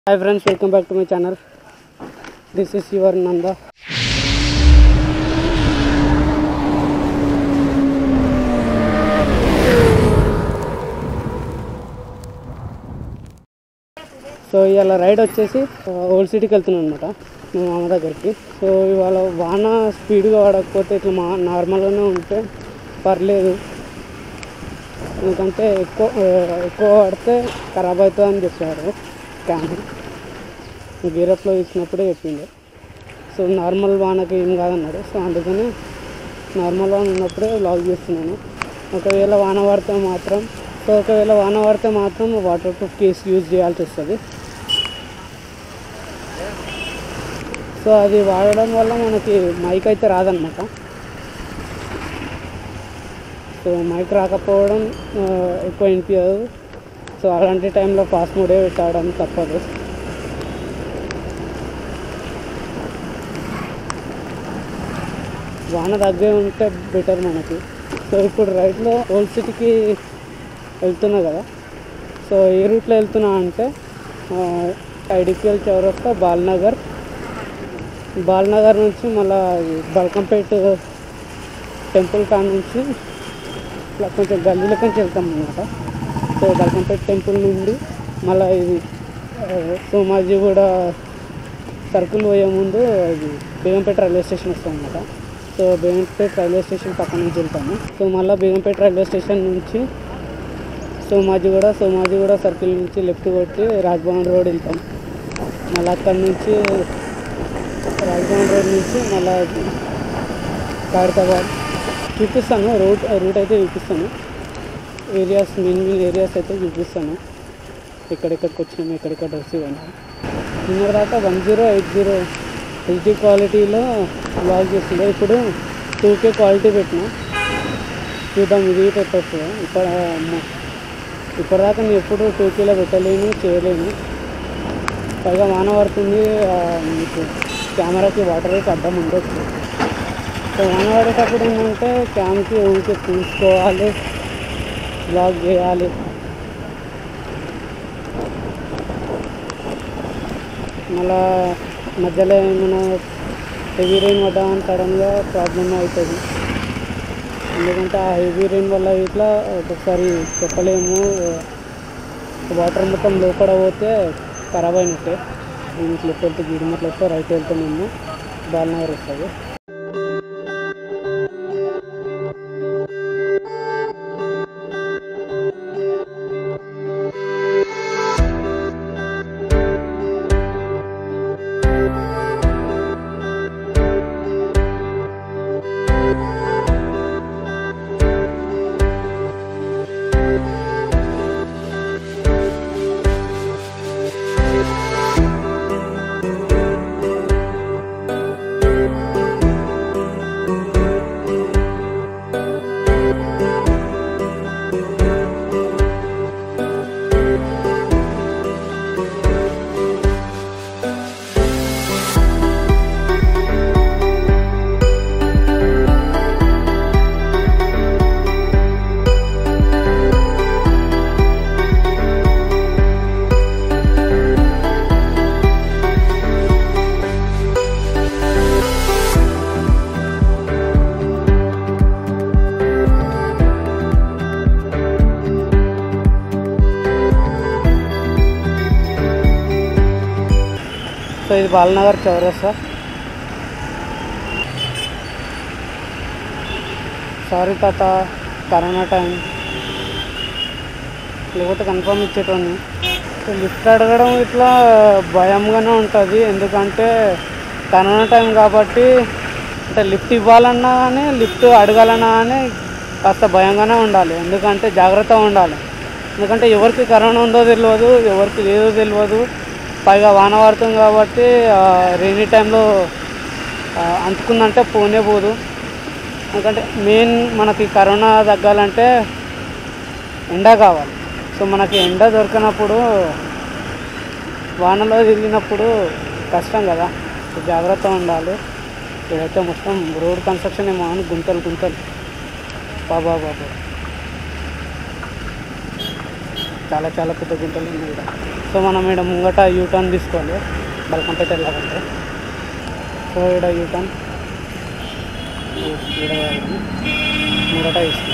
Hi friends welcome back to my channel this is your Nanda so ఇవాళ ride వచ్చేసి old సిటీకి వెళ్తున్నాను అనమాట మా మామ దగ్గరికి సో ఇవాళ వాన స్పీడ్గా పడకపోతే ఇట్లా మా నార్మల్గానే ఉంటే పర్లేదు ఎందుకంటే ఎక్కువ ఆ, ఎక్కువ పడితే ఖరాబ్ అవుతుంది అని చెప్పారు క్యాన్ గీరప్లో ఇచ్చినప్పుడే చెప్పిండు సో నార్మల్ వానకి ఏం కాదన్నాడు సో అందుకని నార్మల్ వాన ఉన్నప్పుడే లాగ్ చేస్తున్నాను ఒకవేళ వాన పడితే మాత్రం సో ఒకవేళ వాన పడితే మాత్రం వాటర్ ప్రూఫ్ కేస్ యూజ్ చేయాల్సి వస్తుంది సో అది వాడడం వల్ల మనకి మైక్ అయితే రాదనమాట సో మైక్ రాకపోవడం ఆ, ఎక్కువ వినిపించదు సో అలాంటి టైంలో ఫాస్ట్ మోడే పెట్టడం తప్పదు వాన తగ్గే ఉంటే బెటర్ మనకి సో ఇప్పుడు రైట్లో ఓల్డ్ సిటీకి వెళ్తున్నా కదా సో ఏ రూట్లో వెళ్తున్నా అంటే ఐడిపిఎల్ చౌరస్తా బాల్నగర్ బాల్నగర్ నుంచి మళ్ళీ బల్కంపేట్ టెంపుల్ కాడ నుంచి ఇట్లా కొంచెం గల్లీలో కొంచెం వెళ్తాం అనమాట సో బల్కంపేట్ టెంపుల్ నుండి మళ్ళీ ఇది ఆ, సోమాజీ కూడా సర్కిల్ పోయే ముందు ఇది బేగంపేట రైల్వే స్టేషన్ వస్తాం అనమాట సో బేగంపేట రైల్వే స్టేషన్ పక్క నుంచి వెళ్తాము సో మళ్ళీ బేగంపేట రైల్వే స్టేషన్ నుంచి సోమాజిగూడ సోమాజిగూడ సర్కిల్ నుంచి లెఫ్ట్ కొట్టి రాజ్భవన్ రోడ్ వెళ్తాం మళ్ళీ అక్కడి నుంచి రాజ్భవన్ రోడ్ నుంచి మళ్ళీ ఖైరతాబాద్ చూపిస్తాను రూట్ రూట్ అయితే చూపిస్తాను ఏరియాస్ మెయిన్ మెయిన్ ఏరియాస్ అయితే చూపిస్తాను ఎక్కడెక్కడికి వచ్చినాము ఎక్కడెక్కడ డ్రెస్ ఇవ్వండి నిన్న దాకా one zero eight zero HD క్వాలిటీలో లాగ్ చేస్తుండే ఇప్పుడు టూ కే క్వాలిటీ పెట్టిన చూద్దాం ఇది పెట్టచ్చు ఇప్పుడు ఇప్పటిదాకా నేను ఎప్పుడు టూ కేలో పెట్టలేను చేయలేను పైగా వాన పడుతుంది ఆ, మీకు కెమెరాకి వాటర్ అయితే అడ్డం ఉండొచ్చు సో వాన పడేటప్పుడు ఏంటంటే క్యామ్కి ఊరికే చూసుకోవాలి బ్లాగ్ చేయాలి మళ్ళా మధ్యలో ఏమైనా హెవీ రెయిన్ పడ్డామని సడన్గా ప్రాబ్లమ్ అవుతుంది ఎందుకంటే ఆ హెవీ రెయిన్ వల్ల ఇట్లా ఒక్కొక్కసారి చెప్పలేము వాటర్ మొత్తం లోపల పోతే ఖరాబ్ అయినట్టే దీనికి లెఫ్ట్ వెళ్తే గిడిమట్లు వస్తే రైట్ వెళ్తే మేము బాలనగర్ వస్తుంది సో ఇది బాలనగర్ చౌరస్తా సారీ తాత కరోనా టైం లేకపోతే కన్ఫర్మ్ ఇచ్చేటోని సో లిఫ్ట్ అడగడం ఇట్లా భయంగానే ఉంటుంది ఎందుకంటే కరోనా టైం కాబట్టి అంటే లిఫ్ట్ ఇవ్వాలన్నా కానీ లిఫ్ట్ అడగాలన్నా కానీ కాస్త భయంగానే ఉండాలి ఎందుకంటే జాగ్రత్తగా ఉండాలి ఎందుకంటే ఎవరికి కరోనా ఉందో తెలియదు ఎవరికి లేదో తెలియదు పైగా వాన పడుతుంది కాబట్టి రెయినీ టైంలో అంటుకుందంటే పోనే పోదు ఎందుకంటే మెయిన్ మనకి కరోనా తగ్గాలంటే ఎండ కావాలి సో మనకి ఎండ దొరికినప్పుడు వానలో తిరిగినప్పుడు కష్టం కదా సో జాగ్రత్తగా ఉండాలి ఇదైతే మొత్తం రోడ్ కన్స్ట్రక్షన్ ఏమో అని గుంతలు గుంతలు బాబా బాబా చాలా చాలా పెద్ద గుంటలు ఉన్నాయి ఇక్కడ సో మనం ఇక్కడ ముంగట యూటర్న్ తీసుకోవాలి బల్కంపేట వెళ్ళాలంటే సో ఇక్కడ యూటర్న్ ఇక్కడ ముంగట తీసుకోవాలి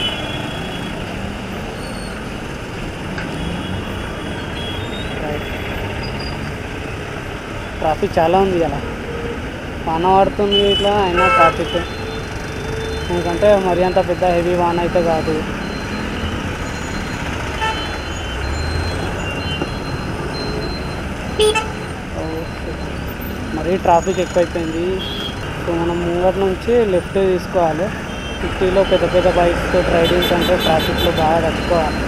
ట్రాఫిక్ చాలా ఉంది కదా వాన పడుతుంది ఇట్లా అయినా ట్రాఫిక్ ఎందుకంటే మరి అంత పెద్ద హెవీ వాన అయితే కాదు ఓ, shit. మరీ ట్రాఫిక్ ఎక్కువైపోయింది సో మనం ముంగటి నుంచి లెఫ్ట్ తీసుకోవాలి సిటీలో పెద్ద పెద్ద బైక్స్తో రైడింగ్స్ అంటే ట్రాఫిక్లో బాగా తట్టుకోవాలి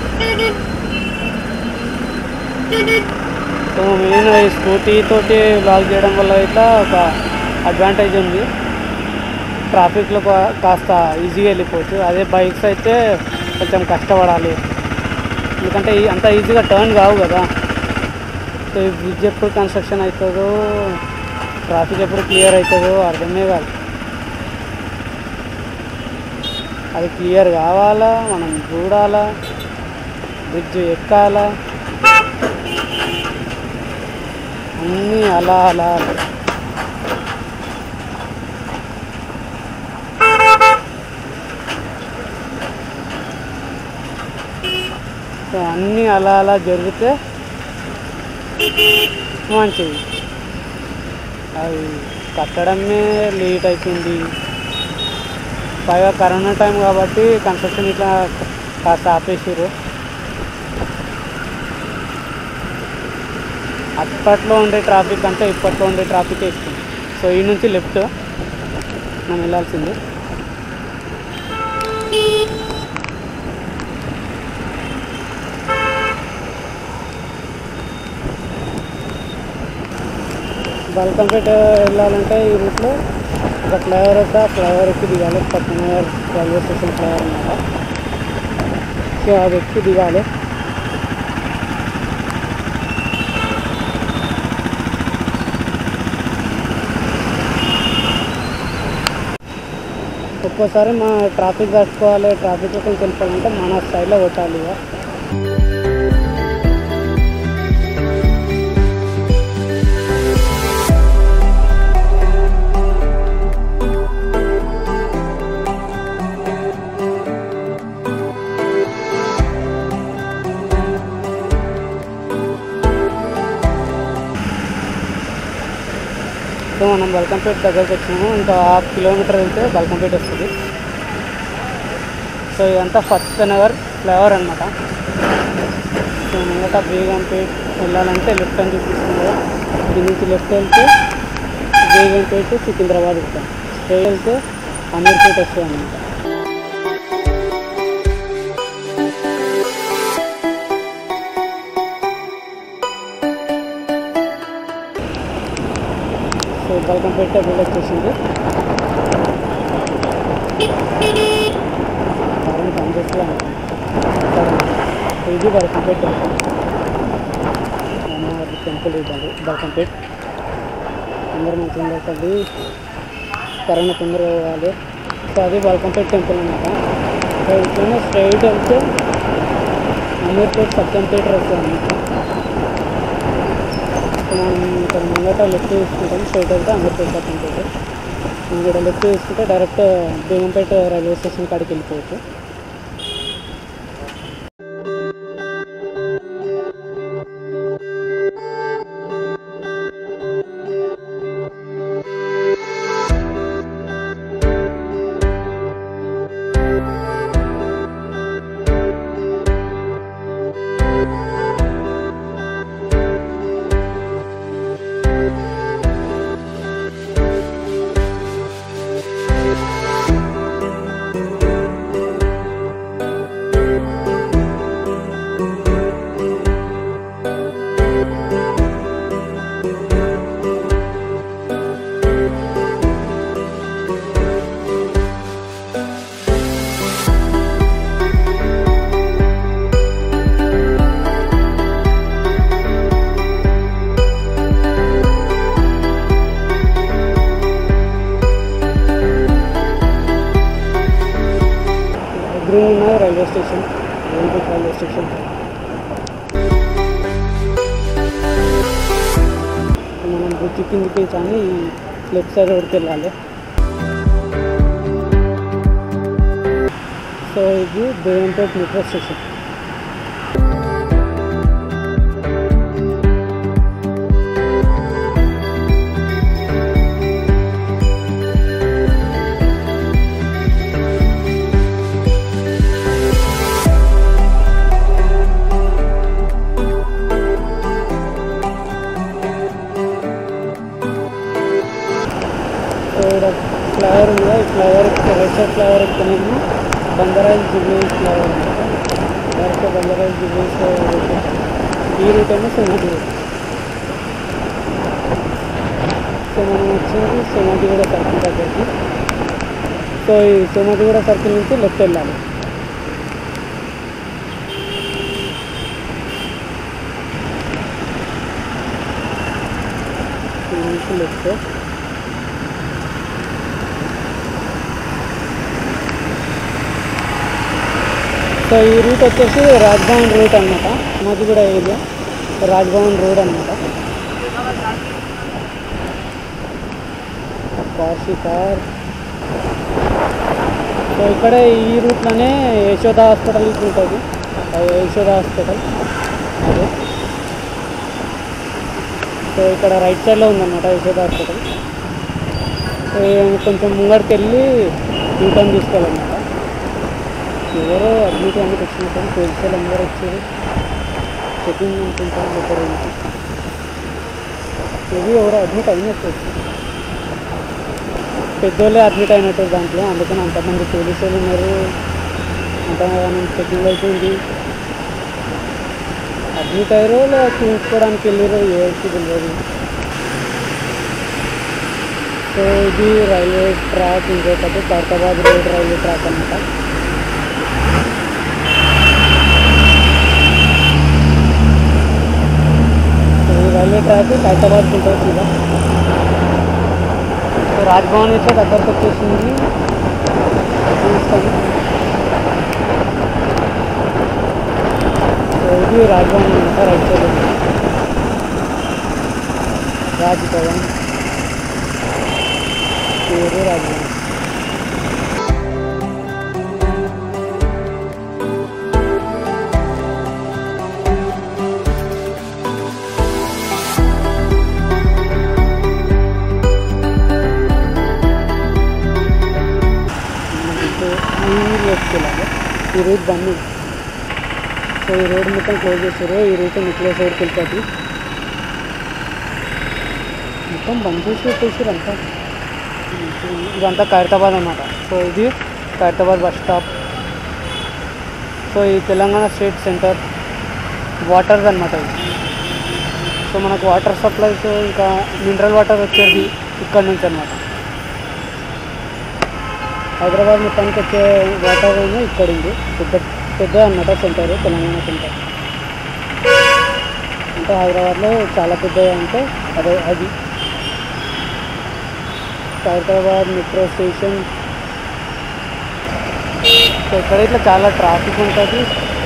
సో మెయిన్ ఈ స్కూటీ తోటి లాక్ చేయడం వల్ల అయితే ఒక అడ్వాంటేజ్ ఉంది ట్రాఫిక్లో కా- కాస్త ఈజీగా వెళ్ళిపోవచ్చు అదే బైక్స్ అయితే కొంచెం కష్టపడాలి ఎందుకంటే ఈ- అంత ఈజీగా టర్న్ కావు కదా సో ఈ బ్రిడ్జ్ ఎప్పుడు కన్స్ట్రక్షన్ అవుతుందో ట్రాఫిక్ ఎప్పుడు క్లియర్ అవుతుందో అర్థమే కాదు అది క్లియర్ కావాలా మనం చూడాలా బ్రిడ్జ్ ఎక్కాలా అన్నీ అలా అలా అలా. సో అన్నీ అలా అలా జరిగితే మంచిది అవి కట్టడమే లేట్ అవుతుంది పైగా కరోనా టైం కాబట్టి కన్స్ట్రక్షన్ ఇట్లా కాస్త ఆపేసారు అప్పట్లో ఉండే ట్రాఫిక్ అంటే ఇప్పట్లో ఉండే ట్రాఫిక్ ఎక్కువ సో ఈ నుంచి లెఫ్ట్ మనం వెళ్ళాల్సింది బల్కంపేట వెళ్ళాలంటే ఈ రూట్లో ఒక ఫ్లైఓవర్ వద్ద ఫ్లైఓవర్ ఎక్కి దిగాలి పక్కన రైల్వే స్టేషన్ ఫ్లైఓవర్ అన్నమాట సో అది ఎక్కి దిగాలి ఒక్కోసారి మా ట్రాఫిక్ తట్టుకోవాలి ట్రాఫిక్ కొంచెం వెళ్ళిపోవాలంటే మన స్టైల్లో కొట్టాలి ఇక సో మనం బల్కంపేట దగ్గరకు వచ్చినాము ఇంకా హాఫ్ కిలోమీటర్ వెళ్తే బల్కంపేట వస్తుంది సో ఇదంతా ఫస్ట్ నగర్ ఫ్లైఓవర్ అనమాట సో ముంగట బేగంపేట్ వెళ్ళాలంటే లెఫ్ట్ అని చూపిస్తుంది కదా దీని నుంచి లెఫ్ట్ వెళ్తే బేగంపేట సికింద్రాబాద్ వెళ్తాం స్ట్రైట్ వెళ్తే అమీర్పేట వస్తుంది అనమాట సో బల్కంపేట బిల్డ్ వచ్చేసింది కారణం పనిచేస్తూ ఇది బల్కంపేట అమ్మవారి టెంపుల్ ఇవ్వాలి బల్కంపేట్ అందరూ మంచిగా ఉండకండి కరోనా తొందరగా పోవాలి సో అది బల్కంపేట టెంపుల్ అనమాట సో ఇట్లనే స్ట్రైట్ వెళ్తే అమీర్పేట్ సత్యంపేట వస్తుంది అనమాట మనం ఇక్కడ ముంగట లెఫ్ట్ తీసుకుంటాం స్ట్రైట్ వెళ్తే అమీర్పేట సత్యంపేట మనం ఇక్కడ లెఫ్ట్ తీసుకుంటే డైరెక్ట్ బేగంపేట రైల్వే స్టేషన్ కాడికి వెళ్ళిపోవచ్చు ఎదురుగా ఉన్నది railway station railway railway station bridge కిందకి కానీ లెఫ్ట్ సైడ్ వరకు వెళ్ళాలి సో ఇది బేగంపేట్ మెట్రో స్టేషన్ సో ఇక్కడ ఫ్లైఓవర్ ఉంది ఈ ఫ్లైఓవర్ రైట్ సైడ్ ఫ్లైఓవర్ ఎక్కడేమో బందరాజ్ జుబ్లీస్ ఫ్లైఓవర్ అనమాట డైరెక్ట్ బందరాజ్ జుబ్లీస్ ఈ రూట్ ఏమో సోమాటి రూట్ సో మనం వచ్చింది సోమాటిగూడ సర్కిల్ దగ్గరికి సో ఈ సోమాటిగూడ సర్కిల్ నుంచి లెఫ్ట్ వెళ్ళాలి ఈ నుంచి లెఫ్ట్ సో ఈ రూట్ వచ్చేసి రాజ్భవన్ రూట్ అనమాట మాది కూడా ఏరియా రాజ్భవన్ రోడ్ అనమాట కాశీ కార్ సో ఇక్కడ ఈ రూట్లోనే యశోద హాస్పిటల్ ఉంటుంది అది యశోద హాస్పిటల్ అదే సో ఇక్కడ రైట్ సైడ్లో ఉందన్నమాట యశోద హాస్పిటల్ సో కొంచెం ముంగడికి వెళ్ళి యూటర్న్ తీసుకోవాలన్నమాట ఎవరో అడ్మిట్ అందుకు వచ్చినట్టు పోలీసులు అందరూ వచ్చారు చెకింగ్ అనుకుంటారు ఎక్కడ ఇది ఎవరో అడ్మిట్ అయినట్టు పెద్దోళ్ళే అడ్మిట్ అయినట్టు దాంట్లో అందుకని అంతమంది పోలీసులు ఉన్నారు అంతగానం చెకింగ్ అవుతుంది అడ్మిట్ అయ్యారో లేదా చూసుకోవడానికి వెళ్ళారో ఎవరికి తెలియదు సో ఇది రైల్వే ట్రాక్ ఇంకొకటి ఖైరతాబాద్ రోడ్ రైల్వే ట్రాక్ అనమాట ఈ రైల్వే ట్రాక్ హైదరాబాద్కి ఉంటుంది సీదా సో రాజ్భవన్ అయితే దగ్గరకు వచ్చేసింది చూస్తాను సో ఇది రాజ్భవన్ అనమాట రైట్ సైడ్ ఉంది. రాజ్భవన్ పేరు రాజ్భవన్ సో ఈ రోడ్కి వెళ్ళాలి ఈ రూట్ బంద్ ఉంది. సో ఈ రోడ్ మొత్తం క్లోజ్ చేశారు ఈ రూట్ నెక్లెస్ రోడ్కి వెళ్తుంది మొత్తం బంద్ చేసి పెట్టేసారు అంతా ఇదంతా ఖైరతాబాద్ అన్నమాట సో ఇది ఖైరతాబాద్ బస్ స్టాప్ సో ఈ తెలంగాణ స్టేట్ సెంటర్ వాటర్స్ అనమాట ఇది సో మనకు వాటర్ సప్లైస్ ఇంకా మినరల్ వాటర్ వచ్చేది ఇక్కడ నుంచి అనమాట హైదరాబాద్ మొత్తానికి వచ్చే వాటర్ ఏమో ఇక్కడ ఉంది పెద్ద పెద్ద అన్నమాట సెంటర్ తెలంగాణ సెంటర్ అంటే హైదరాబాద్లో చాలా పెద్దగా అంటే అదే అది హైదరాబాద్ మెట్రో స్టేషన్ సో ఇక్కడ ఇట్లా చాలా ట్రాఫిక్ ఉంటుంది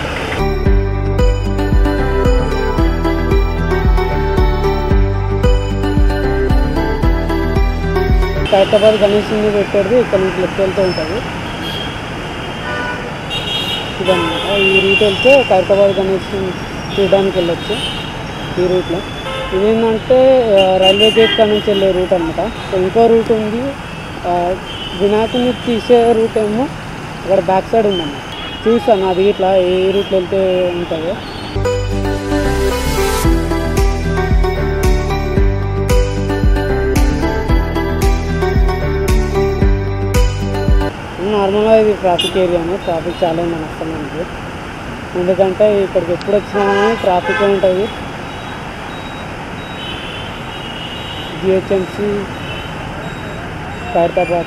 హైదరాబాద్ గణేష్ సింగ్ పెట్టేది ఇక్కడ నుంచి లెఫ్ట్ వెళ్తూ ఉంటుంది ఇదన్నమాట ఈ రూట్ వెళ్తే ఖైరతాబాద్ గణేష్ చూడడానికి వెళ్ళొచ్చు ఈ రూట్లో ఇదేంటంటే ఆ, రైల్వే గేట్ కాడ నుంచి వెళ్ళే రూట్ అనమాట సో ఇంకో రూట్ ఉంది ఆ, వినాయకుని తీసే రూట్ ఏమో అక్కడ బ్యాక్ సైడ్ ఉందన్నమాట చూస్తాను అది ఇట్లా ఏ రూట్లో వెళ్తే ఉంటుందో నార్మల్గా ఇది ట్రాఫిక్ ఏరియానే ట్రాఫిక్ చాలా ఉంది నష్టం మనకి ఎందుకంటే ఇక్కడికి ఎప్పుడు వచ్చినా కానీ ట్రాఫిక్ ఉంటుంది జిహెచ్ఎంసి ఖైరతాబాద్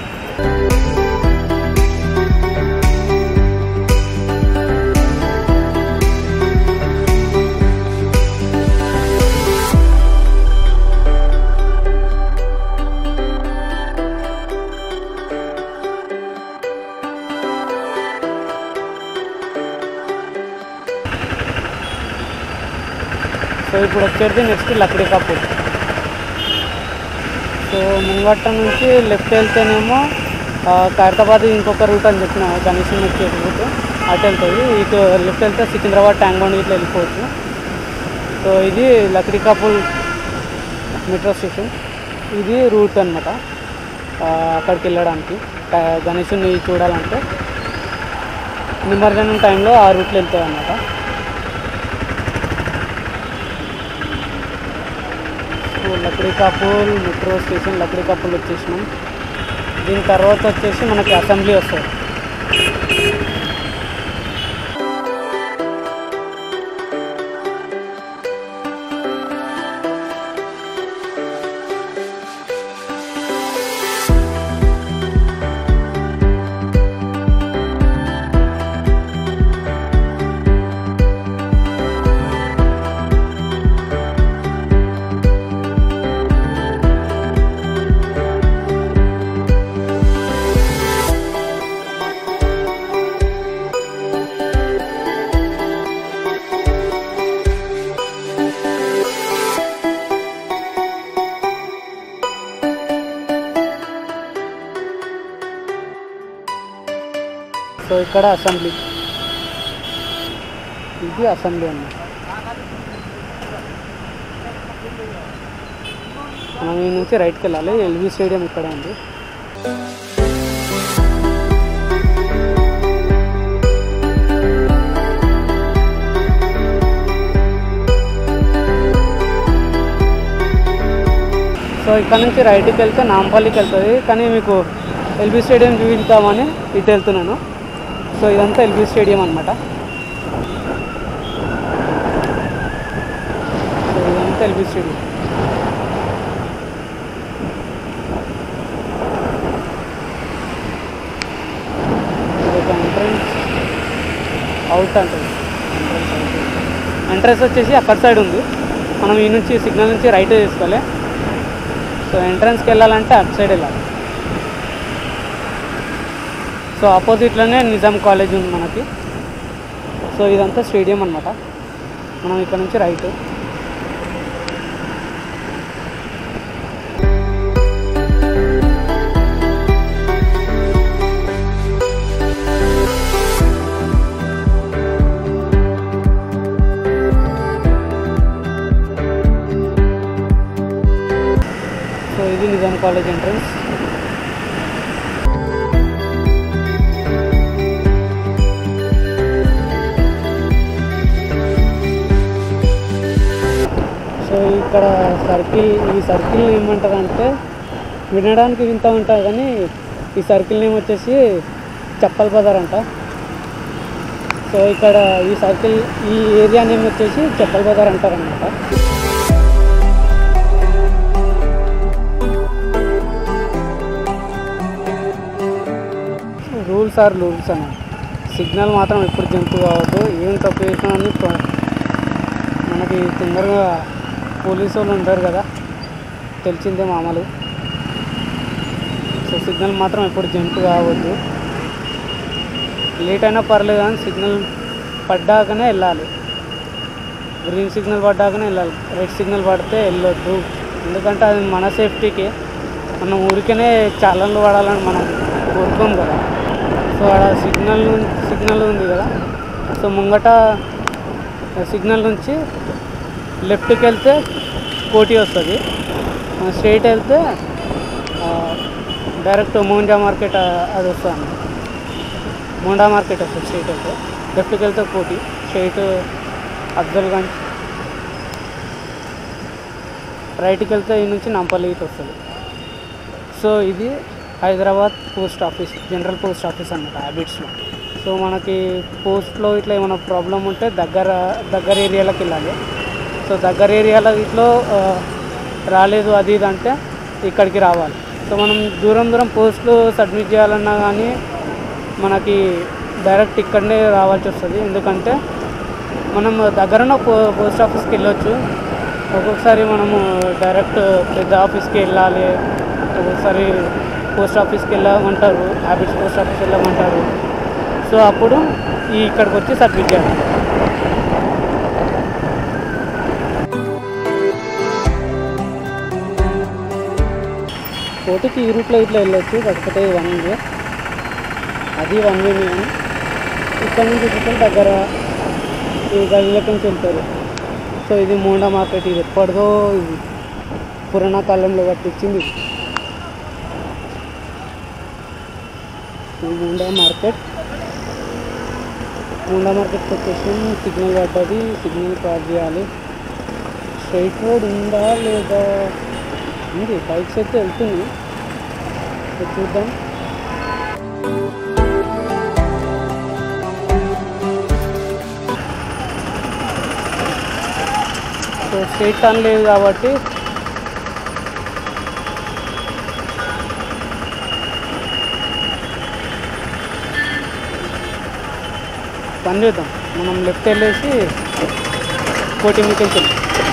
సో ఇప్పుడు వచ్చేది నెక్స్ట్ లక్డీ కపూర్ సో ముంగట్ట నుంచి లెఫ్ట్ వెళ్తేనేమో ఆ, ఖైరతాబాద్ ఇంకొక రూట్ అని చెప్పిన గణేశం వచ్చే రూట్ అటు వెళ్తుంది ఇటు లెఫ్ట్ వెళ్తే సికింద్రాబాద్ ట్యాంక్ బండ్ ఇట్లా వెళ్ళిపోవచ్చు సో ఇది లక్డీ కపుల్ మెట్రో స్టేషన్ ఇది రూట్ అనమాట అక్కడికి వెళ్ళడానికి క- గణేశుని చూడాలంటే నిమజ్జనం టైంలో ఆ రూట్లో వెళ్తాయి అన్నమాట so Lakdikapul metro station Lakdikapul వచ్చేసినాం దీని తర్వాత వచ్చేసి మనకి అసెంబ్లీ వస్తుంది సో ఇక్కడ అసెంబ్లీ ఇది అసెంబ్లీ అన్నమాట మనం ఈ నుంచి రైట్కి వెళ్ళాలి ఎల్వి స్టేడియం ఇక్కడ ఉంది సో ఇక్కడ నుంచి రైట్కి వెళ్తే నాంపల్లికి వెళ్తుంది కానీ మీకు ఎల్బీ స్టేడియం చూపిద్దామని ఇటు వెళ్తున్నాను సో ఇదంతా ఎల్బీ స్టేడియం అనమాట సో ఇదంతా ఎల్బీ స్టేడియం ఇదొక ఎంట్రన్స్ అవుట్ అంటుంది ఎంట్రన్స్ వచ్చేసి అక్కడ సైడ్ ఉంది మనం ఈ నుంచి సిగ్నల్ నుంచి రైట్ తీసుకోవాలి సో ఎంట్రన్స్కి వెళ్ళాలంటే అటు సైడ్ వెళ్ళాలి సో ఆపోజిట్లోనే నిజాం కాలేజ్ ఉంది మనకి సో ఇదంతా స్టేడియం అనమాట మనం ఇక్కడ నుంచి రైట్ సో ఇది నిజాం కాలేజ్ ఎంట్రన్స్ సో ఇక్కడ సర్కిల్ ఈ సర్కిల్ ఏమంటారంటే వినడానికి వింత ఉంటుంది కానీ ఈ సర్కిల్ నేమ్ వచ్చేసి చప్పల్ బజార్ అంట సో ఇక్కడ ఈ సర్కిల్ ఈ ఏరియా నేమ్ వచ్చేసి చప్పల్ బజార్ అంటారనమాట రూల్స్ ఆర్ రూల్స్ అన్న సిగ్నల్ మాత్రం ఎప్పుడు జంపు కావద్దు ఏం తప్పు చేసినా అని ప్ర- మనకి తొందరగా పోలీసు వాళ్ళు ఉంటారు కదా తెలిసిందే మామూలు సో సిగ్నల్ మాత్రం ఎప్పుడు జంప్ కావద్దు లేట్ అయినా పర్లేదు కానీ సిగ్నల్ పడ్డాకనే వెళ్ళాలి గ్రీన్ సిగ్నల్ పడ్డాకనే వెళ్ళాలి రెడ్ సిగ్నల్ పడితే వెళ్ళొద్దు ఎందుకంటే అది మన సేఫ్టీకి మనం ఊరికనే చాలన్లు పడాలని మనం కోరుకోం కదా సో ఆడ సిగ్నల్ నుం- సిగ్నల్ ఉంది కదా సో ముంగట సిగ్నల్ నుంచి లెఫ్ట్కి వెళ్తే కోటి వస్తుంది స్ట్రైట్ వెళ్తే ఆ, డైరెక్ట్ మోంజా మార్కెట్ ఆ, అది వస్తుంది మోండా మార్కెట్ వస్తుంది స్ట్రైట్ వెళ్తే లెఫ్ట్కి వెళ్తే కోటి స్ట్రైట్ అఫ్జల్గంజ్ రైట్కి వెళ్తే ఈ నుంచి నాంపల్లి ఇటు వస్తుంది సో ఇది Hyderabad post office general post office అన్నమాట హ్యాబిట్స్లో సో మనకి పోస్ట్లో ఇట్లా ఏమైనా ప్రాబ్లం ఉంటే దగ్గర దగ్గర ఏరియాలకు వెళ్ళాలి సో దగ్గర ఏరియాలో ఇట్లో ఆ, రాలేదు అది ఇది అంటే ఇక్కడికి రావాలి సో మనం దూరం దూరం పోస్టులు సబ్మిట్ చేయాలన్నా కానీ మనకి డైరెక్ట్ ఇక్కడనే రావాల్సి వస్తుంది ఎందుకంటే మనం దగ్గరన పో పోస్ట్ ఆఫీస్కి వెళ్ళొచ్చు ఒక్కొక్కసారి మనము డైరెక్ట్ పెద్ద ఆఫీస్కి వెళ్ళాలి ఒక్కొక్కసారి పోస్ట్ ఆఫీస్కి వెళ్ళమంటారు హ్యాబిట్స్ పోస్ట్ ఆఫీస్కి వెళ్ళమంటారు సో అప్పుడు ఈ ఇక్కడికి వచ్చి సబ్మిట్ చేయాలి కోటికి ఈ రూట్లో ఇట్లా వెళ్ళొచ్చు కాకపోతే వన్ వే అది వన్ వే కానీ ఇక్కడ నుంచి చూస్తే దగ్గర ఈ గదిలోకి నుంచి వెళ్తారు సో ఇది మోండా మార్కెట్ ఇది ఎప్పటిదో ఇది పురాణ కాలంలో కట్టించింది ఇది. ఇది మోండా మార్కెట్ మోండా మార్కెట్కి వచ్చేసి సిగ్నల్ పడ్డది సిగ్నల్ క్రాస్ చేయాలి స్ట్రైట్ రోడ్ ఉందా లేదా ఉంది బైక్స్ అయితే వెళ్తున్నాయి సో చూద్దాం సో స్ట్రైట్ టర్న్ లేదు కాబట్టి పని చేద్దాం మనం లెఫ్ట్ వెళ్ళేసి కోటి మీకు వెళ్తాం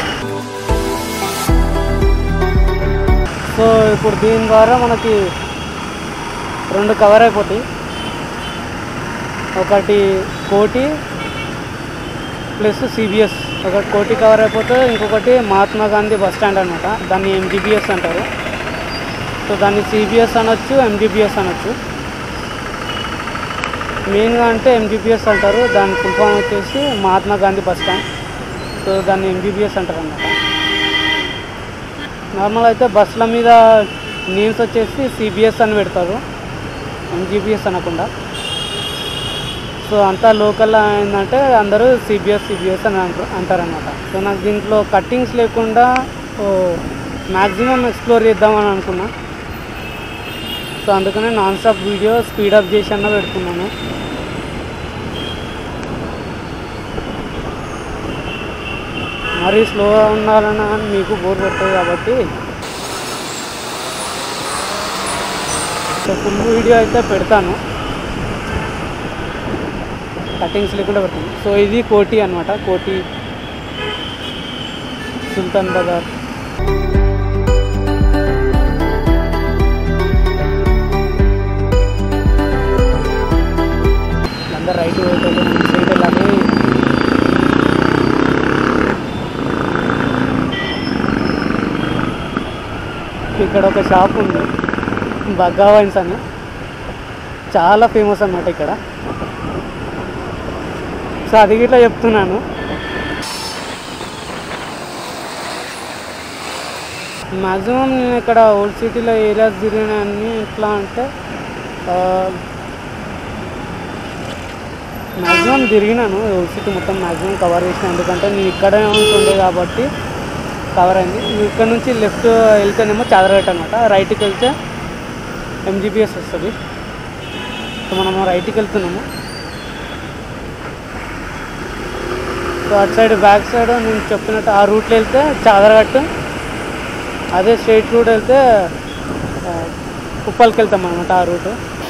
సో ఇప్పుడు దీని ద్వారా మనకి రెండు కవర్ అయిపోతాయి ఒకటి కోటి ప్లస్ సిబిఎస్ ఒకటి కోటి కవర్ అయిపోతే ఇంకొకటి మహాత్మా గాంధీ బస్ స్టాండ్ అనమాట దాన్ని ఎంజీబీఎస్ అంటారు సో దాన్ని సిబిఎస్ అనొచ్చు ఎంజీబీఎస్ అనొచ్చు మెయిన్గా అంటే ఎంజీబీఎస్ అంటారు దాని ఫుల్ ఫామ్ వచ్చేసి Mahatma Gandhi bus stand so దాన్ని ఎంజీబీఎస్ అంటారు అన్నమాట నార్మల్ అయితే బస్సుల మీద నేమ్స్ వచ్చేసి సిబిఎస్ అని పెడతారు ఎంజీబీఎస్ అనకుండా సో అంతా లోకల్ ఏంటంటే అందరూ సిబిఎస్ సిబిఎస్ అని అంటారు అంటారనమాట సో నాకు దీంట్లో కట్టింగ్స్ లేకుండా మ్యాక్సిమం ఎక్స్ప్లోర్ చేద్దామని అనుకున్నా సో అందుకనే నాన్ స్టాప్ వీడియో స్పీడప్ చేసి అన్న పెడుతున్నాను మరీ స్లోగా ఉండాలన్నా కానీ మీకు బోర్ కొడుతుంది కాబట్టి సో ఫుల్ వీడియో అయితే పెడతాను కటింగ్స్ లేకుండా పెడతాను సో ఇది కోటి అనమాట కోటి సుల్తాన్ బజార్ అందరు రైట్ పోయేటోళ్ళు మనం స్ట్రైట్ వెళ్ళాలి ఇక్కడ ఒక షాప్ ఉంది బగ్గా వైన్స్ అని చాలా ఫేమస్ అన్నమాట ఇక్కడ సో అది ఇట్లా చెప్తున్నాను మ్యాక్సిమం నేను ఇక్కడ ఓల్డ్ సిటీలో ఏరియాస్ తిరిగిన అన్ని ఎట్లా అంటే మ్యాక్సిమం తిరిగినాను ఓల్డ్ సిటీ మొత్తం మ్యాక్సిమం కవర్ చేసిన ఎందుకంటే నేను ఇక్కడే ఉంటుండే కాబట్టి కవర్ అయింది ఇక్కడ నుంచి లెఫ్ట్ వెళ్తేనేమో చాదరగట్ట అనమాట రైట్కి వెళ్తే ఎంజీబీఎస్ వస్తుంది సో మనము రైట్కి వెళ్తున్నాము సో అటు సైడ్ బ్యాక్ సైడ్ నేను చెప్పినట్టు ఆ రూట్లో వెళ్తే చాదరగట్టు అదే స్ట్రైట్ రూట్ వెళ్తే ఆ, ఉప్పల్కి వెళ్తాం అనమాట ఆ రూటు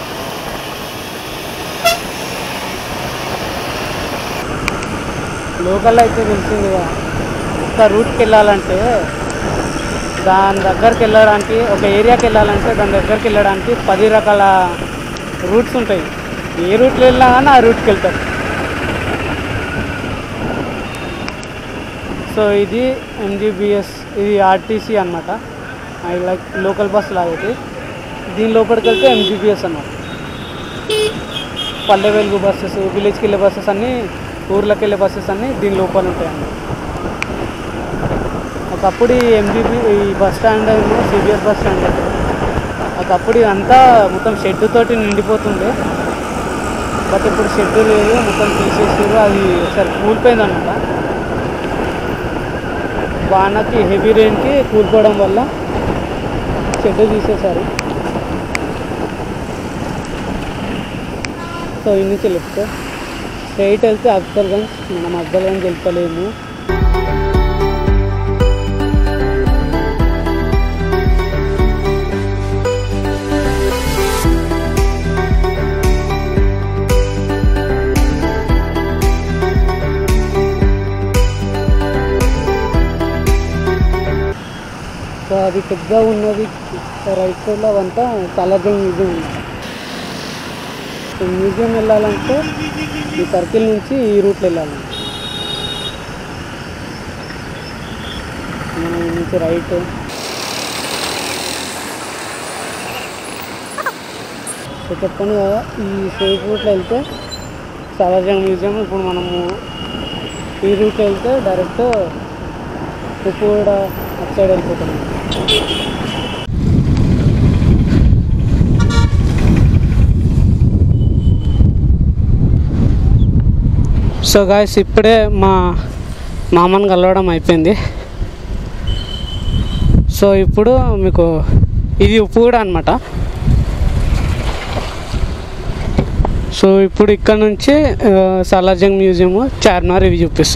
లోకల్ అయితే తెలిసింది కదా. ఒక రూట్కి వెళ్ళాలంటే దాని దగ్గరికి వెళ్ళడానికి ఒక ఏరియాకి వెళ్ళాలంటే దాని దగ్గరికి వెళ్ళడానికి పది రకాల రూట్స్ ఉంటాయి ఏ రూట్లో వెళ్ళినా కానీ ఆ రూట్కి వెళ్తారు సో ఇది ఎంజీబీఎస్ ఇది ఆర్టీసీ అనమాట లైక్ లోకల్ బస్ లాగైతే దీని లోపలికి వెళ్తే ఎంజీబీఎస్ అన్నమాట పల్లె వెలుగు బస్సెస్ విలేజ్కి వెళ్ళే బస్సెస్ అన్నీ ఊర్లోకి వెళ్ళే బస్సెస్ అన్నీ దీని లోపల ఉంటాయి అన్నమాట ఒకప్పుడు ఈ ఎంజీబీ ఈ బస్ స్టాండ్ ఏమో సిబిఎస్ బస్ స్టాండ్ అయితే ఒకప్పుడు ఇదంతా మొత్తం షెడ్ తోటి నిండిపోతుండే బట్ ఇప్పుడు షెడ్ లేదు మొత్తం తీసేసారు అది ఒకసారి కూలిపోయింది అనమాట వానకి హెవీ రెయిన్కి కూలిపోవడం వల్ల షెడ్ తీసేశారు సో ఈ నుంచి లెఫ్ట్ స్ట్రైట్ వెళ్తే అఫ్జల్గంజ్ మనం అఫ్జల్గంజ్ వెళ్తలేము సో అది పెద్దగా ఉన్నది రైట్ సైడ్లో అవంతా సాలార్జంగ్ మ్యూజియం ఉంది సో మ్యూజియం వెళ్ళాలంటే ఈ సర్కిల్ నుంచి ఈ రూట్లో వెళ్ళాలి మనం ఈ నుంచి రైట్ సో చెప్పాను కదా ఈ స్ట్రైట్ రూట్లో వెళ్తే సాలార్జంగ్ మ్యూజియం ఇప్పుడు మనము ఈ రూట్లో వెళ్తే డైరెక్ట్ ఉప్పు కూడా అటు సైడ్ వెళ్ళిపోతున్నాం సో గాయస్ ఇప్పుడే మా మామని కలవడం అయిపోయింది సో ఇప్పుడు మీకు ఇది ఉప్పు కూడా అనమాట సో ఇప్పుడు ఇక్కడ నుంచి ఆ, సాలార్జంగ్ మ్యూజియం చార్మినార్ ఇవి చూపిస్తా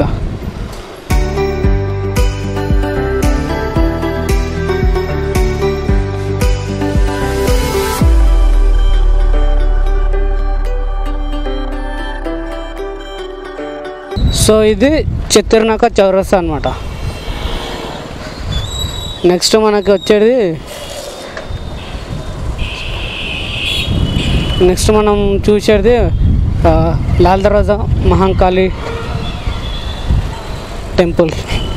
సో ఇది చిత్రనాక చౌరస్తా అనమాట నెక్స్ట్ మనకి వచ్చేది నెక్స్ట్ మనం చూసేది ఆ, లాల్ దర్వాజా మహంకాళి టెంపుల్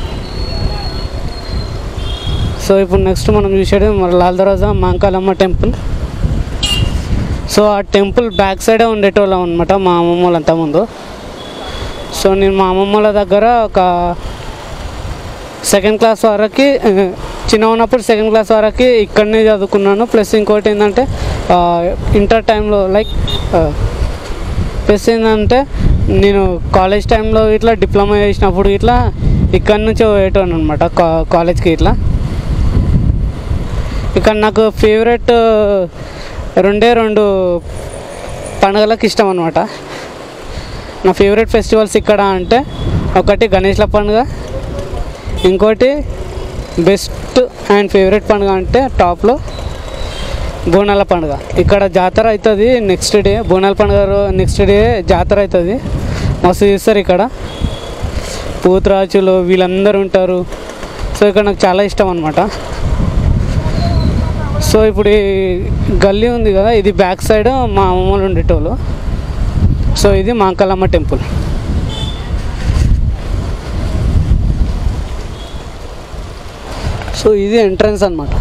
సో ఇప్పుడు నెక్స్ట్ మనం చూసేది మరి లాల్ దర్వాజా మహంకాళమ్మ టెంపుల్ సో ఆ టెంపుల్ బ్యాక్ సైడే ఉండేటోళ్ళం అనమాట మా అమ్మమ్మ వాళ్ళంతా ముందు సో నేను మా అమ్మమ్మ వాళ్ళ దగ్గర ఒక సెకండ్ క్లాస్ వరకు ఆ, చిన్న ఉన్నప్పుడు సెకండ్ క్లాస్ వరకు ఇక్కడనే చదువుకున్నాను ప్లస్ ఇంకోటి ఏంటంటే ఆ, ఇంటర్ టైంలో లైక్ ఆ, ప్లస్ ఏంటంటే నేను కాలేజ్ టైంలో ఇట్లా డిప్లొమా చేసినప్పుడు ఇట్లా ఇక్కడ నుంచి పోయేటోను అనమాట కా కాలేజ్కి ఇట్లా ఇక్కడ నాకు ఫేవరెట్ రెండే రెండు పండుగలకు ఇష్టం అనమాట నా ఫేవరెట్ ఫెస్టివల్స్ ఇక్కడ అంటే ఒకటి గణేష్ల పండుగ ఇంకోటి బెస్ట్ అండ్ ఫేవరెట్ పండుగ అంటే టాప్లో బోనాల పండుగ ఇక్కడ జాతర అవుతుంది నెక్స్ట్ డే బోనాల పండుగ నెక్స్ట్ డే జాతర అవుతుంది మస్తు చేస్తారు ఇక్కడ పూతరాజులు వీళ్ళందరూ ఉంటారు సో ఇక్కడ నాకు చాలా ఇష్టం అనమాట సో ఇప్పుడు ఈ గల్లీ ఉంది కదా ఇది బ్యాక్ సైడ్ మా అమ్మమ్మలు ఉండేటోళ్ళు సో ఇది మాంకలమ్మ టెంపుల్ సో ఇది ఎంట్రన్స్ అనమాట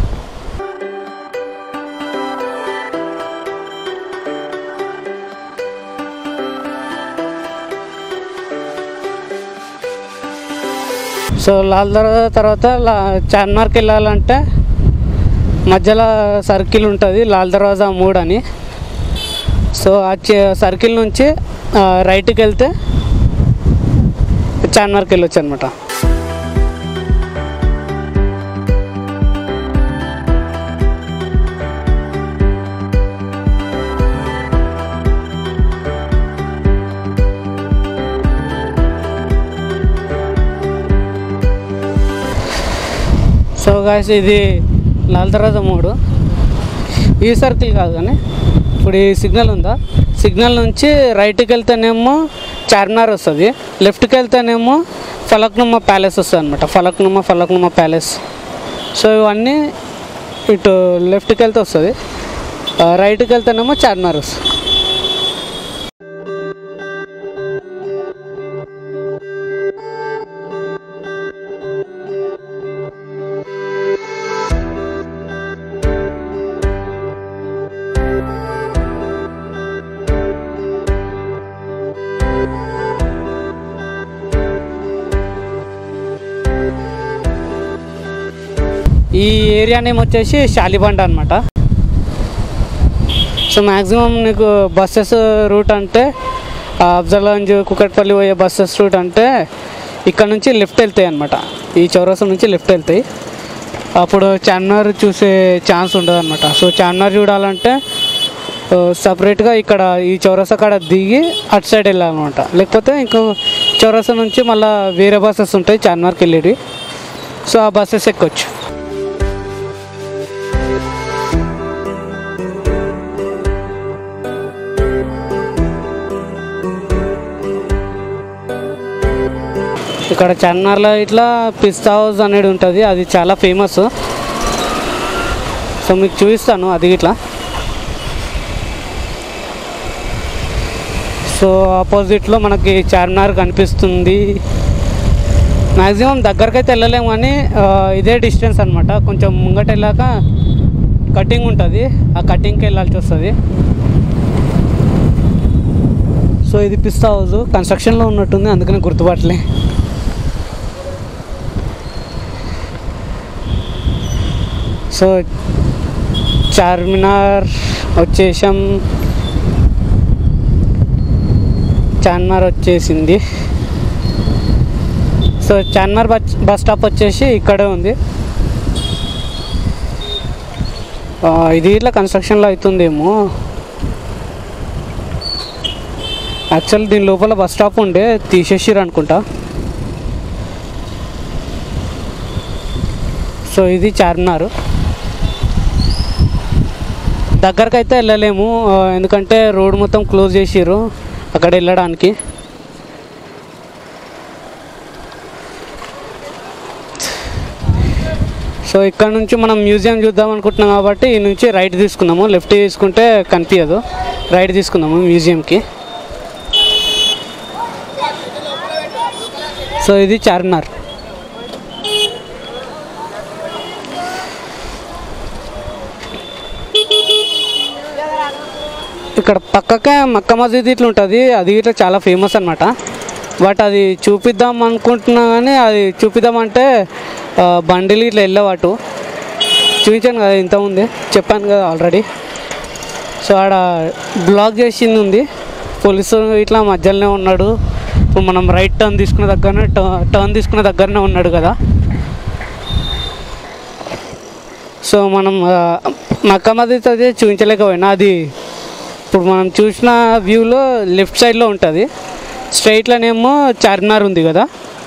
సో లాల్ దర్వాజా తర్వాత లా చార్మినార్కి వెళ్ళాలంటే మధ్యలో సర్కిల్ ఉంటుంది లాల్ దర్వాజా మూడు అని సో ఆ చే- సర్కిల్ నుంచి ఆ, రైట్కి వెళ్తే చార్మినార్కి వెళ్ళొచ్చు అనమాట సో గాయస్ ఇది లాల్ దర్వాజా మూడు ఈ సర్కిల్ కాదు కానీ ఇప్పుడు ఈ సిగ్నల్ ఉందా సిగ్నల్ నుంచి రైట్కి వెళ్తేనేమో చార్మినార్ వస్తుంది లెఫ్ట్కి వెళ్తేనేమో ఫలక్నుమా ప్యాలెస్ వస్తుంది అనమాట ఫలక్నుమా ఫలక్నుమా ప్యాలెస్ సో ఇవన్నీ ఇటు లెఫ్ట్కి వెళ్తే వస్తుంది ఆ, రైట్కి వెళ్తేనేమో చార్మినార్ వస్తుంది ఈ ఏరియా నేమ్ వచ్చేసి శాలిబండ అనమాట సో మ్యాక్సిమం నీకు బస్సెస్ రూట్ అంటే అఫ్జల్గంజ్ కుకట్పల్లి పోయే బస్సెస్ రూట్ అంటే ఇక్కడ నుంచి లెఫ్ట్ వెళ్తాయి అనమాట ఈ చౌరస్తా నుంచి లెఫ్ట్ వెళ్తాయి అప్పుడు చార్మినార్ చూసే ఛాన్స్ ఉండదు అనమాట సో చార్మినార్ చూడాలంటే సపరేట్గా ఇక్కడ ఈ చౌరస్తా కాడ దిగి అటు సైడ్ వెళ్ళాలన్నమాట లేకపోతే ఇంకో చౌరస్తా నుంచి మళ్ళీ వేరే బస్సెస్ ఉంటాయి చార్మినార్కి వెళ్ళేవి సో ఆ బస్సెస్ ఎక్కొచ్చు ఇక్కడ చార్మినార్లో ఇట్లా పిస్తా హౌస్ అనేది ఉంటుంది అది చాలా ఫేమస్ సో మీకు చూపిస్తాను అది ఇట్లా సో ఆపోజిట్లో మనకి చార్మినార్ కనిపిస్తుంది మ్యాక్సిమం దగ్గరకైతే వెళ్ళలేము కానీ ఆ, ఇదే డిస్టెన్స్ అనమాట కొంచెం ముంగట వెళ్ళాక కటింగ్ ఉంటుంది ఆ కటింగ్కి వెళ్ళాల్సి వస్తుంది సో ఇది పిస్తా హౌస్ కన్స్ట్రక్షన్లో ఉన్నట్టుంది అందుకని గుర్తుపట్టలే సో చార్మినార్ వచ్చేసాం చార్మినార్ వచ్చేసింది so Charminar bus bus stop వచ్చేసి ఇక్కడే ఉంది ఆ, ఇది ఇట్లా కన్స్ట్రక్షన్లో అవుతుందేమో యాక్చువల్ దీని లోపల బస్ స్టాప్ ఉండే తీసేసిర్రు అనుకుంటా సో ఇది చార్మినార్ దగ్గరకు అయితే వెళ్ళలేము ఆ, ఎందుకంటే రోడ్ మొత్తం క్లోజ్ చేసిర్రు అక్కడ వెళ్ళడానికి సో ఇక్కడ నుంచి మనం మ్యూజియం చూద్దాం అనుకుంటున్నాం కాబట్టి ఈ నుంచి రైట్ తీసుకుందాము లెఫ్ట్ తీసుకుంటే కనిపించదు రైట్ తీసుకుందాము మ్యూజియంకి సో ఇది చార్మినార్ ఇక్కడ పక్కకే మక్క మసీద్ ఇట్లా ఉంటుంది అది ఇట్లా చాలా ఫేమస్ అనమాట బట్ అది చూపిద్దాం అనుకుంటున్నా కానీ అది చూపిద్దామంటే ఆ, బండిలు ఇట్లా వెళ్ళవాటు చూపించాను కదా ఇంత ఉంది చెప్పాను కదా ఆల్రెడీ సో ఆడ బ్లాక్ చేసింది ఉంది పోలీసు ఇట్లా మధ్యలోనే ఉన్నాడు ఇప్పుడు మనం రైట్ టర్న్ తీసుకున్న దగ్గరనే టర్న్ తీసుకున్న దగ్గరనే ఉన్నాడు కదా సో మనం ఆ, మక్క మసీద్ అయితే చూపించలేకపోయినా అది ఇప్పుడు మనం చూసిన వ్యూలో లెఫ్ట్ సైడ్లో ఉంటుంది స్ట్రైట్లోనేమో చార్మినార్ ఉంది కదా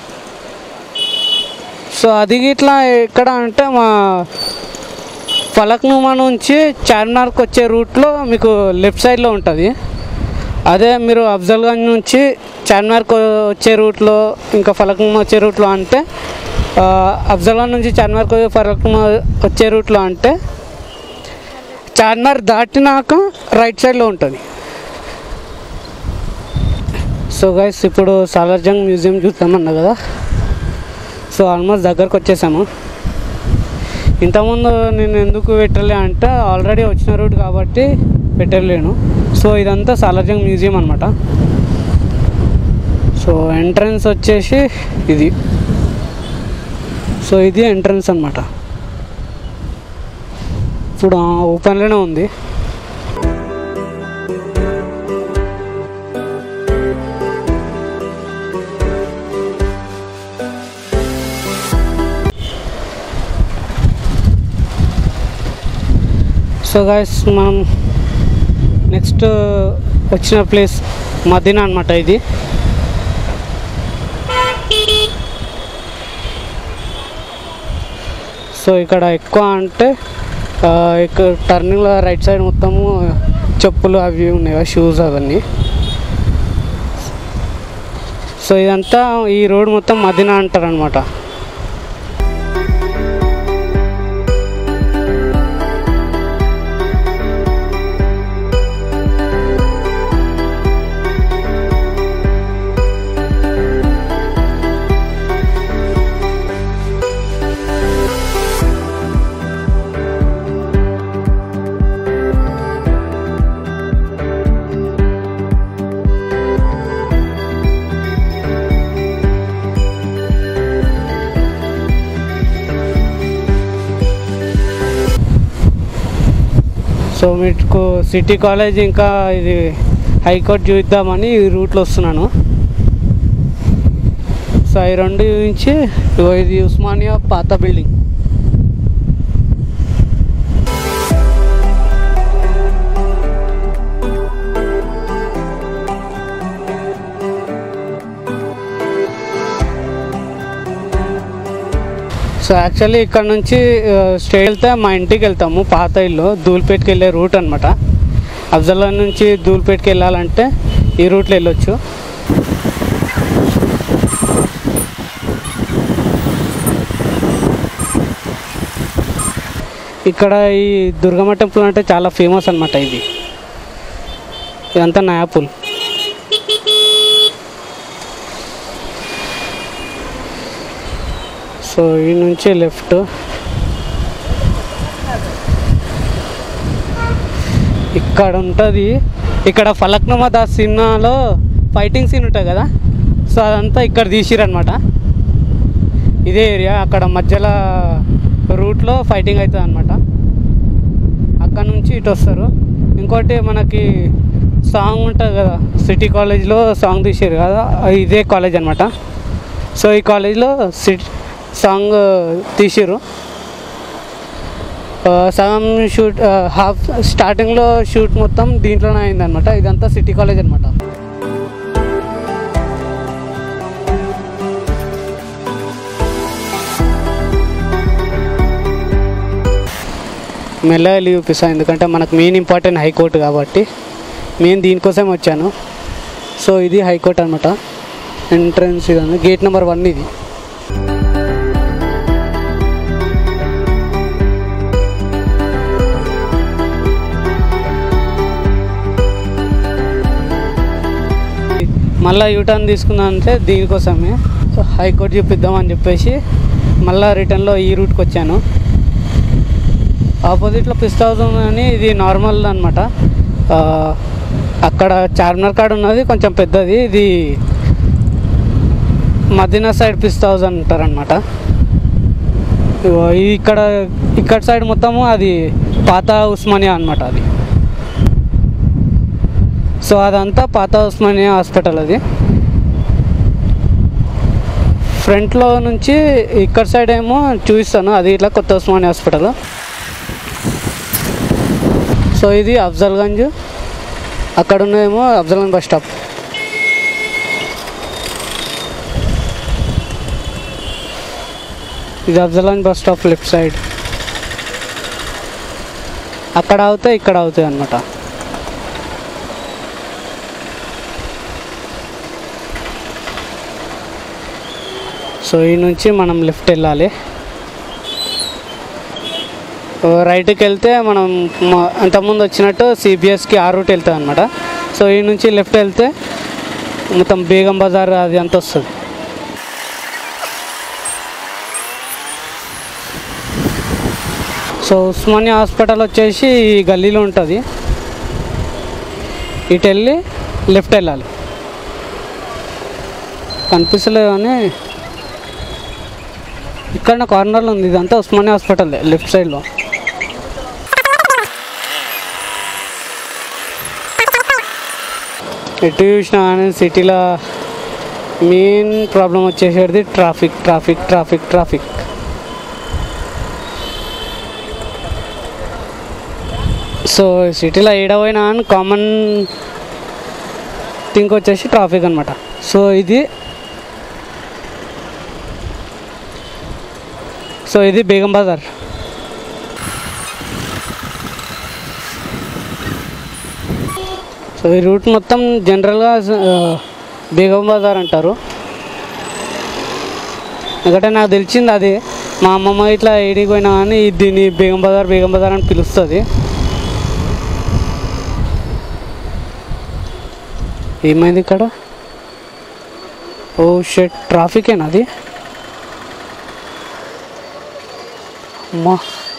సో అది ఇట్లా ఎక్కడ అంటే మా ఫలక్నుమా నుంచి చార్మినార్కి వచ్చే రూట్లో మీకు లెఫ్ట్ సైడ్లో ఉంటుంది అదే మీరు అఫ్జల్గంజ్ నుంచి చార్మినార్కి వచ్చే రూట్లో ఇంకా ఫలక్నుమా వచ్చే రూట్లో అంటే ఆ, అఫ్జల్గంజ్ నుంచి చార్మినార్కి ఫలక్నుమా వచ్చే రూట్లో అంటే చార్మినార్ దాటినాక రైట్ సైడ్లో ఉంటుంది సో గైస్ ఇప్పుడు సాలార్జంగ్ మ్యూజియం చూద్దామన్నా కదా సో ఆల్మోస్ట్ దగ్గరకు వచ్చేసాము ఇంతకుముందు నేను ఎందుకు పెట్టలే అంటే ఆల్రెడీ వచ్చిన రూట్ కాబట్టి పెట్టలేను సో ఇదంతా సాలార్జంగ్ మ్యూజియం అనమాట సో ఎంట్రన్స్ వచ్చేసి ఇది సో ఇది ఎంట్రన్స్ అనమాట ఇప్పుడు ఓపెన్లోనే ఉంది సో గాయస్ మనం నెక్స్ట్ వచ్చిన ప్లేస్ మదీనా అనమాట ఇది సో ఇక్కడ ఎక్కువ అంటే ఆ, ఇక్కడ టర్నింగ్లో రైట్ సైడ్ మొత్తము చెప్పులు అవి ఉన్నాయి కదా షూస్ అవన్నీ సో ఇదంతా ఈ రోడ్ మొత్తం మదీనా అంటారు అనమాట సో మీకు సిటీ కాలేజ్ ఇంకా ఇది హైకోర్టు చూద్దామని ఈ రూట్లో వస్తున్నాను సో ఈ రెండు నుంచి ఇగో ఇది ఉస్మానియా పాత బిల్డింగ్ సో యాక్చువల్లీ ఇక్కడ నుంచి స్ట్రేట్ వెళ్తే మా ఇంటికి వెళ్తాము పాత ఇల్లు ధూల్పేట్కి వెళ్ళే రూట్ అనమాట అఫ్జల్లా నుంచి ధూల్పేట్కి వెళ్ళాలంటే ఈ రూట్లో వెళ్ళొచ్చు ఇక్కడ ఈ దుర్గమ్మ టెంపుల్ అంటే చాలా ఫేమస్ అనమాట ఇది ఇదంతా నయాపుల్ సో ఈ నుంచి లెఫ్ట్ ఇక్కడ ఉంటుంది ఇక్కడ ఫలక్నుమా దాస్ సినిమాలో ఫైటింగ్ సీన్ ఉంటుంది కదా సో అదంతా ఇక్కడ తీసిరనమాట ఇదే ఏరియా అక్కడ మధ్యలో రూట్లో ఫైటింగ్ అవుతుంది అనమాట అక్కడ నుంచి ఇటు వస్తారు ఇంకోటి మనకి సాంగ్ ఉంటుంది కదా సిటీ కాలేజ్లో సాంగ్ తీసారు కదా ఇదే కాలేజ్ అనమాట సో ఈ కాలేజ్లో సిటీ సాంగ్ తీసిర్రు ఆ, సగం షూట్ ఆ, హాఫ్ స్టార్టింగ్లో షూట్ మొత్తం దీంట్లోనే అయిందనమాట ఇదంతా సిటీ కాలేజ్ అనమాట మెల్లగా లీవ్ చూపిస్తాను ఎందుకంటే మనకు మెయిన్ ఇంపార్టెంట్ హైకోర్టు కాబట్టి మెయిన్ దీనికోసం వచ్చాను సో ఇది హైకోర్టు అనమాట ఎంట్రన్స్ ఇది గేట్ నెంబర్ వన్ ఇది మళ్ళీ యూటర్న్ తీసుకుందాం అంటే దీనికోసమే సో హైకోర్టు చూపిద్దామని చెప్పేసి మళ్ళీ రిటర్న్లో ఈ రూట్కి వచ్చాను ఆపోజిట్లో పిస్తా హౌస్ అని ఇది నార్మల్ అనమాట అక్కడ చార్మినార్ కాడ ఉన్నది కొంచెం పెద్దది ఇది మదీనా సైడ్ పిస్తా హౌస్ అంటారనమాట ఇక్కడ ఇక్కడ సైడ్ మొత్తము అది పాత ఉస్మానియా అనమాట అది సో అదంతా పాత ఉస్మానియా హాస్పిటల్ అది ఫ్రంట్లో నుంచి ఇక్కడ సైడ్ ఏమో చూపిస్తాను అది ఇట్లా కొత్త ఉస్మానియా హాస్పిటల్ సో ఇది అఫ్జల్గంజ్ అక్కడ ఉన్నదేమో అఫ్జల్గంజ్ బస్ స్టాప్ ఇది Afzalgunj bus stop left side అక్కడ అవుతాయి ఇక్కడ అవుతాయి అనమాట సో ఈ నుంచి మనం లెఫ్ట్ వెళ్ళాలి ఓ రైట్కి వెళ్తే మనం మ- అంతకుముందు వచ్చినట్టు సిబిఎస్కి ఆ రూట్ వెళ్తాం అనమాట సో ఈ నుంచి లెఫ్ట్ వెళ్తే మొత్తం బేగం బజార్ అది అంత వస్తుంది సో ఉస్మానియా హాస్పిటల్ వచ్చేసి ఈ గల్లీలో ఉంటుంది ఇటు వెళ్ళి లెఫ్ట్ వెళ్ళాలి కనిపిస్తలేదు కానీ ఇక్కడ కార్నర్లో ఉంది ఇదంతా ఉస్మానియా హాస్పిటల్ లెఫ్ట్ సైడ్లో ఎటు చూసినా కానీ సిటీలో మెయిన్ ప్రాబ్లం వచ్చేసేది traffic traffic traffic traffic so సిటీలో ఏడవైనా అని కామన్ థింక్ వచ్చేసి ట్రాఫిక్ అనమాట సో ఇది సో ఇది బేగం బజార్ సో ఈ రూట్ మొత్తం జనరల్గా ఆ, బేగం బజార్ అంటారు ఎందుకంటే నాకు తెలిసింది అది మా అమ్మమ్మ ఇట్లా ఏడికి పోయినా కానీ దీన్ని బేగం బజార్ బేగం బజార్ అని పిలుస్తుంది ఏమైంది ఇక్కడ ఓ షెట్ ట్రాఫికేనా అది అమ్మా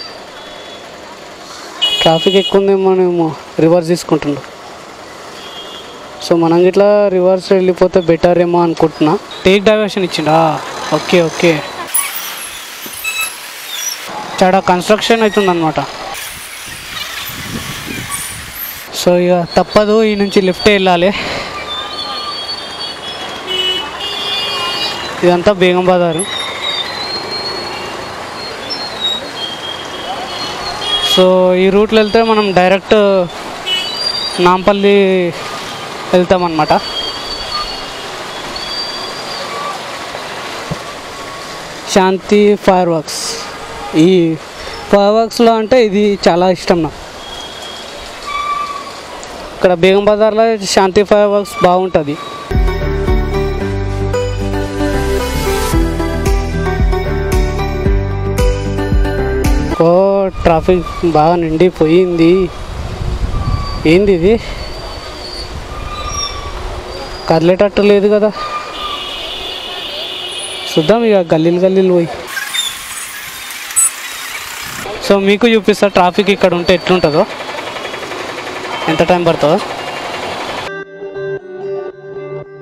ట్రాఫిక్ ఎక్కువ ఉందేమో నేమో రివర్స్ తీసుకుంటుండు సో మనం ఇట్లా రివర్స్ వెళ్ళిపోతే బెటర్ ఏమో అనుకుంటున్నా టేక్ డైవర్షన్ ఇచ్చిండా ఓకే ఓకే చాలా కన్స్ట్రక్షన్ అవుతుందన్నమాట సో ఇక తప్పదు ఈ నుంచి లెఫ్ట్ వెళ్ళాలి ఇదంతా బేగం బజారు సో ఈ రూట్లో వెళ్తే మనం డైరెక్ట్ నాంపల్లి వెళ్తామన్నమాట శాంతి ఫైర్ వర్క్స్ ఈ ఫైర్ వర్క్స్లో అంటే ఇది చాలా ఇష్టం నాకు ఇక్కడ బేగం బజార్లో శాంతి ఫైర్ వర్క్స్ బాగుంటుంది ఓ ట్రాఫిక్ బాగా నిండిపోయింది ఏంది ఇది కదిలేటట్టు లేదు కదా చూద్దాం ఇక గల్లీలు గల్లీలు పోయి సో మీకు చూపిస్తా ట్రాఫిక్ ఇక్కడ ఉంటే ఎట్లుంటుందో ఎంత టైం పడుతుందో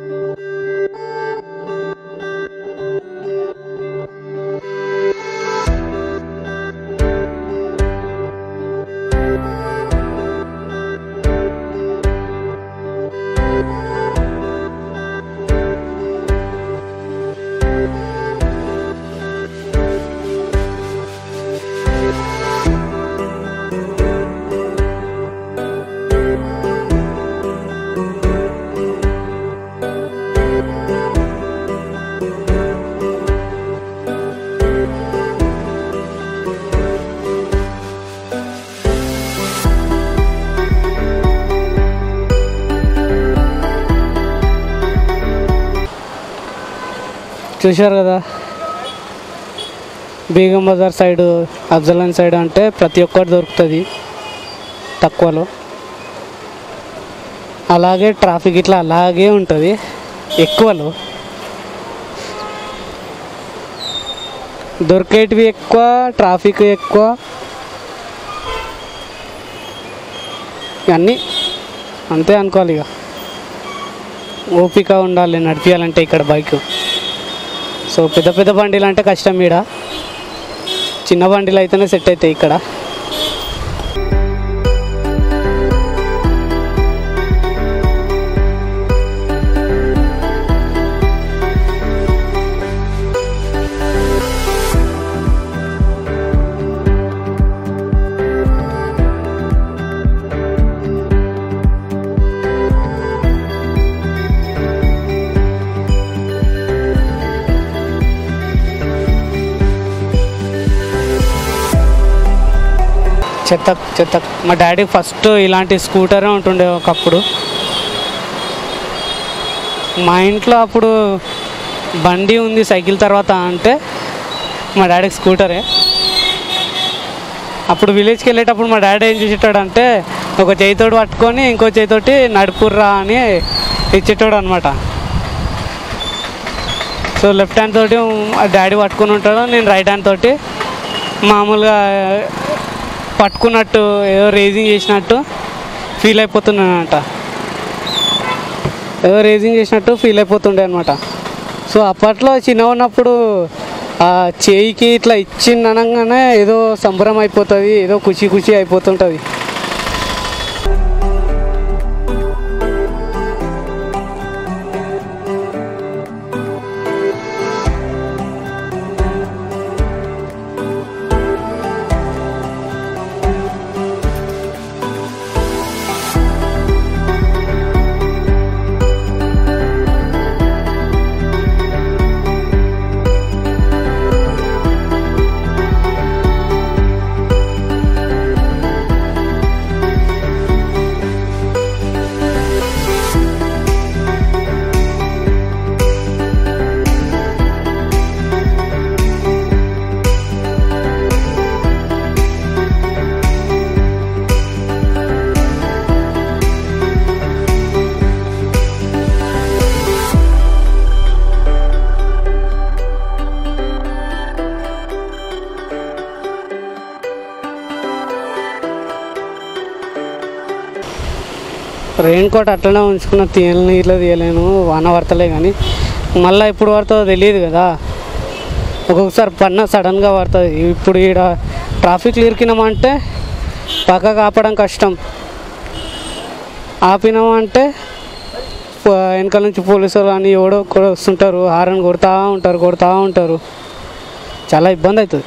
చూశారు కదా బేగం బజార్ సైడ్ అఫ్జలాన్ సైడ్ అంటే ప్రతి ఒక్కటి దొరుకుతుంది తక్కువలో అలాగే ట్రాఫిక్ ఇట్లా అలాగే ఉంటుంది ఎక్కువలో దొరికేటివి ఎక్కువ ట్రాఫిక్ ఎక్కువ ఇవన్నీ అంతే అనుకోవాలి ఇక ఓపిక ఉండాలి నడిపించాలంటే ఇక్కడ బైక్ సో పెద్ద పెద్ద బండిలు అంటే కష్టం ఈడ చిన్న బండిలు అయితేనే సెట్ అవుతాయి ఇక్కడ చెత్త చెత్త మా డాడీ ఫస్ట్ ఇలాంటి స్కూటరే ఉంటుండే ఒకప్పుడు మా ఇంట్లో అప్పుడు బండి ఉంది సైకిల్ తర్వాత అంటే మా డాడీకి స్కూటరే అప్పుడు విలేజ్కి వెళ్ళేటప్పుడు మా డాడీ ఏం చేసేటాడు అంటే ఒక చేయితోటి పట్టుకొని ఇంకో చేయితోటి నడుపుర్రా అని ఇచ్చేటోడు అనమాట సో లెఫ్ట్ హ్యాండ్ తోటి మా డాడీ పట్టుకొని ఉంటాడు నేను రైట్ హ్యాండ్ తోటి మామూలుగా పట్టుకున్నట్టు ఏదో రేజింగ్ చేసినట్టు ఫీల్ అయిపోతున్నానంట ఏదో రేజింగ్ చేసినట్టు ఫీల్ అయిపోతుండే అనమాట సో అప్పట్లో చిన్న ఉన్నప్పుడు ఆ చేయికి ఇట్లా ఇచ్చింది అనగానే ఏదో సంబరం అయిపోతుంది ఏదో ఖుషి ఖుషి అయిపోతుంటుంది రెయిన్ కోట్ అట్లనే ఉంచుకున్న తీయని ఇట్లా తీయలేను వాన పడతలే కానీ మళ్ళీ ఎప్పుడు పడుతుందో తెలియదు కదా ఒక్కొక్కసారి పడిన సడన్గా పడుతుంది ఇప్పుడు ఈడ ట్రాఫిక్ ఇరికినామంటే పక్కకు ఆపడం కష్టం ఆపినామంటే ప- వెనకాల నుంచి పోలీసులు అని ఎవడో కూడా వస్తుంటారు హారన్ కొడతా ఉంటారు కొడతా ఉంటారు చాలా ఇబ్బంది అవుతుంది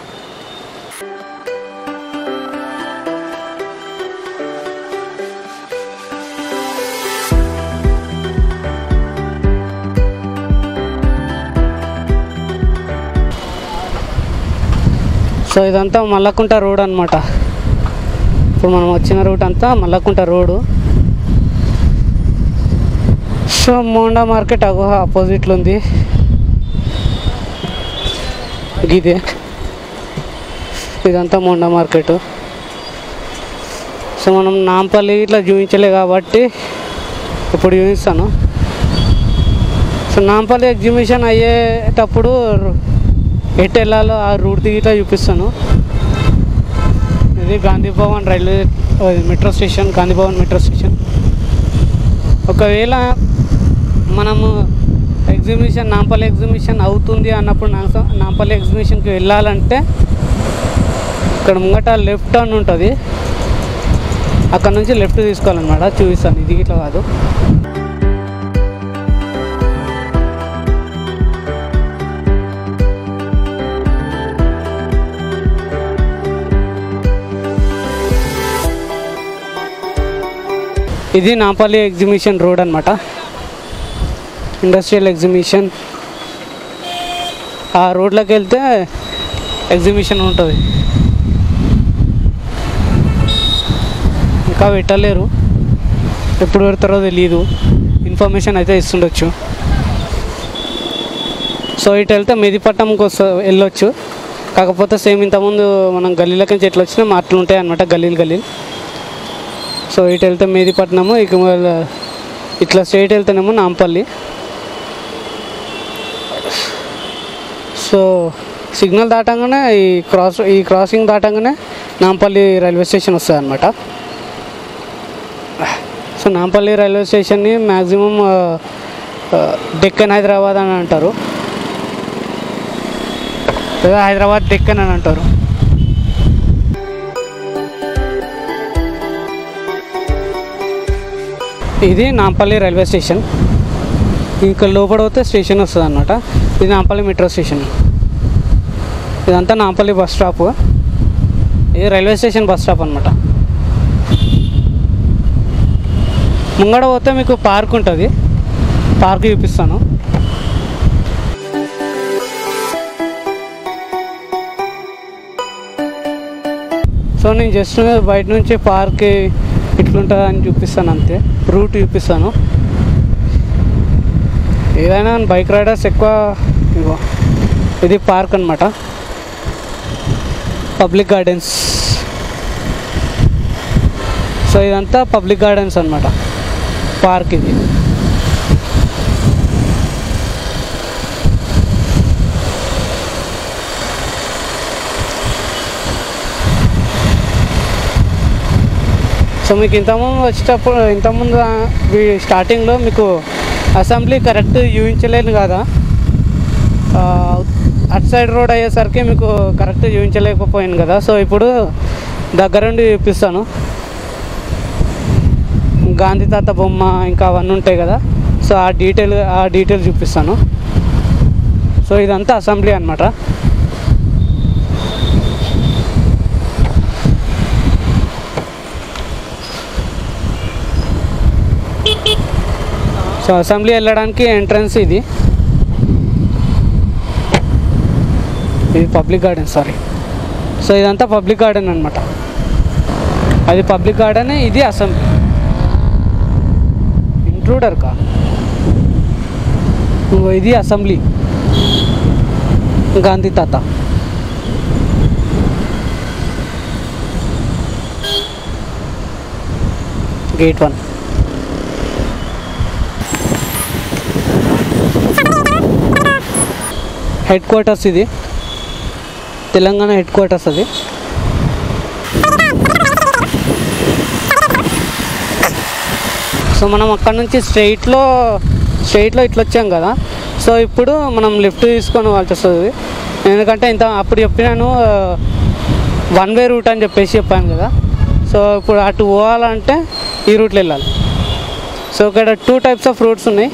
సో ఇదంతా మల్లకుంట రోడ్ అనమాట ఇప్పుడు మనం వచ్చిన రూట్ అంతా Mallakunta road so Monda market అగో ఆపోజిట్లో ఉంది ఇదే ఇదంతా మోండా మార్కెట్ సో మనం నాంపల్లి ఇట్లా చూపించలే కాబట్టి ఇప్పుడు చూపిస్తాను సో నాంపల్లి ఎగ్జిబిషన్ అయ్యేటప్పుడు ఎటు వెళ్ళాలో ఆ రూట్ దిగి ఇట్లా చూపిస్తాను ఇది గాంధీ భవన్ రైల్వే అది metro station Gandhi Bhavan metro station ఒకవేళ మనము ఎగ్జిబిషన్ నాంపల్లి ఎగ్జిబిషన్ అవుతుంది అన్నప్పుడు నా- నాంపల్లి ఎగ్జిబిషన్కి వెళ్ళాలంటే ఇక్కడ ముంగట లెఫ్ట్ టర్న్ ఉంటుంది అక్కడ నుంచి లెఫ్ట్ తీసుకోవాలన్నమాట చూపిస్తాను ఇది ఇట్లా కాదు ఇది నాంపల్లి ఎగ్జిబిషన్ రోడ్ అనమాట ఇండస్ట్రియల్ ఎగ్జిబిషన్ ఆ రోడ్లోకి వెళ్తే ఎగ్జిబిషన్ ఉంటుంది ఇంకా పెట్టలేరు ఎప్పుడు పెడతారో తెలియదు ఇన్ఫర్మేషన్ అయితే ఇస్తుండొచ్చు సో ఇటు వెళ్తే మెదిపట్నంకి వస్తా వెళ్ళొచ్చు కాకపోతే సేమ్ ఇంతకుముందు మనం గల్లీలకి నుంచి ఎట్లా వచ్చినా అట్లా ఉంటాయి అనమాట గల్లీలు గల్లీలు సో ఇటు వెళ్తే మెదిపట్నము ఇక మళ్ళీ ఇట్లా స్ట్రైట్ వెళ్తేనేమో నాంపల్లి సో సిగ్నల్ దాటంగానే ఈ క్రాస్ ఈ క్రాసింగ్ దాటంగానే నాంపల్లి రైల్వే స్టేషన్ వస్తుంది అనమాట సో నాంపల్లి రైల్వే స్టేషన్ని మ్యాక్సిమం డెక్కన్ హైదరాబాద్ అని అంటారు లేదా హైదరాబాద్ డెక్కన్ అని అంటారు ఇది నాంపల్లి రైల్వే స్టేషన్ ఇక్కడ లోపల పోతే స్టేషన్ వస్తుంది అనమాట ఇది నాంపల్లి మెట్రో స్టేషన్ ఇదంతా నాంపల్లి బస్ స్టాప్ ఇది రైల్వే స్టేషన్ బస్ స్టాప్ అనమాట ముంగడ పోతే మీకు పార్క్ ఉంటుంది పార్క్ చూపిస్తాను సో నేను జస్ట్ బయట నుంచి పార్క్ ఇట్లుంటుంది అని చూపిస్తాను అంతే రూట్ చూపిస్తాను ఏదైనా బైక్ రైడర్స్ ఎక్కువ ఇగో ఇది పార్క్ అనమాట పబ్లిక్ గార్డెన్స్ సో ఇదంతా పబ్లిక్ గార్డెన్స్ అనమాట పార్క్ ఇది సో మీకు ఇంతకుముందు వచ్చేటప్పుడు ఇంతకుముందు ఆ, ఈ స్టార్టింగ్లో మీకు అసెంబ్లీ కరెక్ట్ చూపించలేను కదా ఆ, అటు సైడ్ రోడ్ అయ్యేసరికి మీకు కరెక్ట్ చూపించలేకపోయాను కదా సో ఇప్పుడు దగ్గరుండి చూపిస్తాను గాంధీ తాత బొమ్మ ఇంకా అవన్నీ ఉంటాయి కదా సో ఆ డీటెయిల్ ఆ డీటెయిల్ చూపిస్తాను సో ఇదంతా అసెంబ్లీ అనమాట సో అసెంబ్లీ వెళ్ళడానికి ఎంట్రన్స్ ఇది ఇది పబ్లిక్ గార్డెన్ సారీ సో ఇదంతా పబ్లిక్ గార్డెన్ అనమాట అది పబ్లిక్ గార్డెన్ ఇది అసెంబ్లీ ఇంట్రూడర్ కా ఇంకో ఇది అసెంబ్లీ గాంధీ తాత గేట్ వన్ హెడ్ క్వార్టర్స్ ఇది తెలంగాణ హెడ్ క్వార్టర్స్ అది సో మనం అక్కడ నుంచి స్ట్రైట్లో స్ట్రైట్లో ఇట్లా వచ్చాం కదా సో ఇప్పుడు మనం లెఫ్ట్ తీసుకొని వాళ్ళకి వస్తుంది ఎందుకంటే ఇంత అప్పుడు చెప్పినాను వన్ వే రూట్ అని చెప్పేసి చెప్పాను కదా సో ఇప్పుడు అటు పోవాలంటే ఈ రూట్లో వెళ్ళాలి సో ఇక్కడ టూ టైప్స్ ఆఫ్ రూట్స్ ఉన్నాయి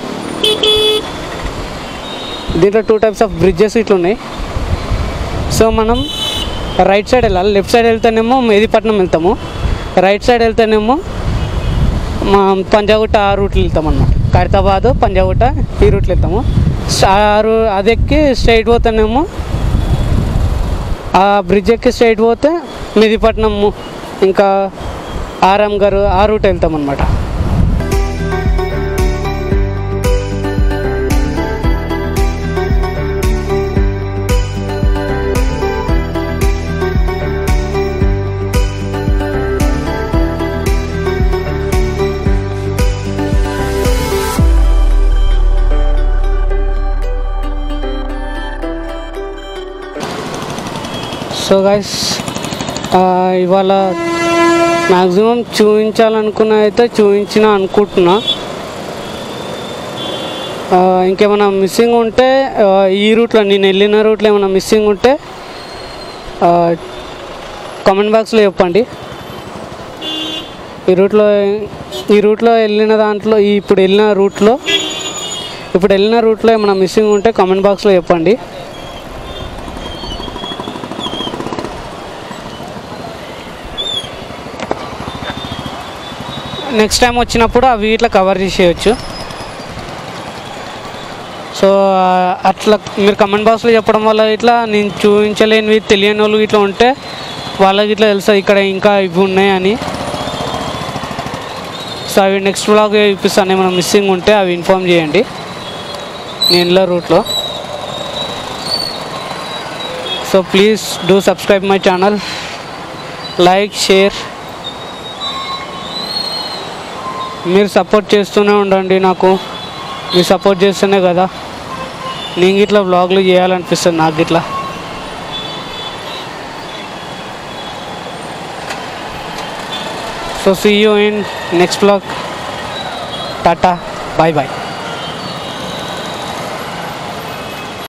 దీంట్లో టూ టైప్స్ ఆఫ్ బ్రిడ్జెస్ ఇట్లా ఉన్నాయి సో మనం రైట్ సైడ్ వెళ్ళాలి లెఫ్ట్ సైడ్ వెళ్తేనేమో మెహదీపట్నం వెళ్తాము రైట్ సైడ్ వెళ్తేనేమో మా పంజాగుట్ట ఆ రూట్లో వెళ్తాం అన్నమాట ఖైరతాబాద్ పంజాగుట్ట ఈ రూట్లో వెళ్తాము ఆ రూ అది ఎక్కి స్ట్రైట్ పోతేనేమో ఆ బ్రిడ్జ్ ఎక్కి స్ట్రైట్ పోతే మెహదీపట్నం ఇంకా ఆరాం గారు ఆ రూట్ వెళ్తాం అనమాట సో గైస్ ఇవాళ మ్యాక్సిమం చూపించాలనుకున్న అయితే చూపించిన అనుకుంటున్నా ఆ, ఇంకేమైనా మిస్సింగ్ ఉంటే ఆ, ఈ రూట్లో నేను వెళ్ళిన రూట్లో ఏమైనా మిస్సింగ్ ఉంటే కామెంట్ బాక్స్లో చెప్పండి ఈ రూట్లో ఈ రూట్లో వెళ్ళిన దాంట్లో ఈ ఇప్పుడు వెళ్ళిన రూట్లో ఇప్పుడు వెళ్ళిన రూట్లో ఏమైనా మిస్సింగ్ ఉంటే కామెంట్ బాక్స్లో చెప్పండి నెక్స్ట్ టైం వచ్చినప్పుడు అవి ఇట్లా కవర్ చేసేయచ్చు సో ఆ, అట్లా మీరు కమెంట్ బాక్స్లో చెప్పడం వల్ల ఇట్లా నేను చూపించలేనివి తెలియని వాళ్ళు ఇట్లా ఉంటే వాళ్ళకి ఇట్లా తెలుస్తుంది ఇక్కడ ఇంకా ఇవి ఉన్నాయి అని సో అవి నెక్స్ట్ వ్లాగ్ చూపిస్తాను ఏమైనా మిస్సింగ్ ఉంటే అవి ఇన్ఫామ్ చేయండి నేను రూట్లో so please do subscribe my channel like share మీరు సపోర్ట్ చేస్తూనే ఉండండి నాకు మీరు సపోర్ట్ చేస్తేనే కదా నేను ఇట్లా వ్లాగ్లు చేయాలనిపిస్తుంది నాకు ఇట్లా so see you in next vlog tata bye bye